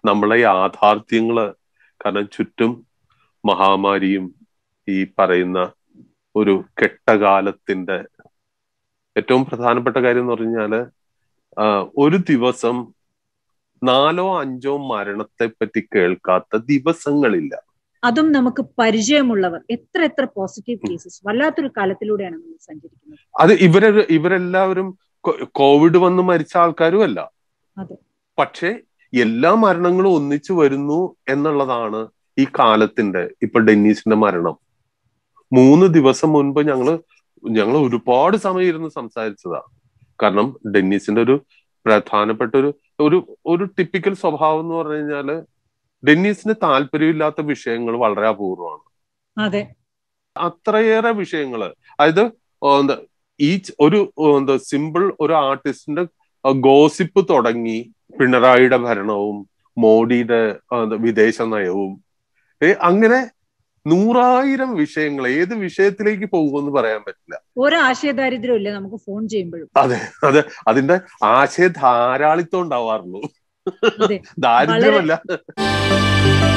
നമ്മളെ യാഥാർത്ഥ്യങ്ങള് കാരണം ചുറ്റും മഹാമാരിയും ഈ പറയുന്ന ഒരു കെട്ടകാലത്തിന്റെ ഏറ്റവും പ്രധാനപ്പെട്ട കാര്യം എന്ന് പറഞ്ഞാല് ഒരു ദിവസം നാലോ അഞ്ചോ മരണത്തെ പറ്റി കേൾക്കാത്ത ദിവസങ്ങളില്ല അതും നമുക്ക് പരിചയമുള്ളവർ എത്ര എത്ര പോസിറ്റീവ് കേസസ് വല്ലാത്തൊരു കാലത്തിലൂടെയാണ് നമ്മൾ സഞ്ചരിക്കുന്നത് അത് ഇവരെ ഇവരെല്ലാവരും കോവിഡ് വന്ന് മരിച്ച ആൾക്കാരും അല്ല അതെ പക്ഷെ എല്ലാ മരണങ്ങളും ഒന്നിച്ചു വരുന്നു എന്നുള്ളതാണ് ഈ കാലത്തിന്റെ ഇപ്പൊ ഡെന്നീസിന്റെ മരണം മൂന്ന് ദിവസം മുൻപ് ഞങ്ങള് ഞങ്ങൾ ഒരുപാട് സമയം ഇരുന്ന് സംസാരിച്ചതാ കാരണം ഡെന്നീസിന്റെ ഒരു പ്രധാനപ്പെട്ട ഒരു ഒരു ഒരു ടിപ്പിക്കൽ സ്വഭാവം എന്ന് പറഞ്ഞു കഴിഞ്ഞാല് ഡെന്നീസിന് താല്പര്യമില്ലാത്ത വിഷയങ്ങൾ വളരെ അപൂർവമാണ് അതെ അത്രയേറെ വിഷയങ്ങള് അതായത് എന്താ ഈ ഒരു എന്താ സിമ്പിൾ ഒരു ആർട്ടിസ്റ്റിന്റെ ഗോസിപ്പ് തുടങ്ങി പിണറായിയുടെ ഭരണവും മോഡിയുടെ വിദേശ നയവും അങ്ങനെ നൂറായിരം വിഷയങ്ങൾ ഏത് വിഷയത്തിലേക്ക് പോകുമെന്ന് പറയാൻ പറ്റില്ല ഒരു ആശയദാരിദ്ര്യം ഇല്ല നമുക്ക് ഫോൺ ചെയ്യുമ്പോഴും അതെ അതെ അതിന്റെ ആശയ ധാരാളിത്തം ഉണ്ടാവാറുള്ളൂ അതെ ദാരിദ്ര്യമല്ല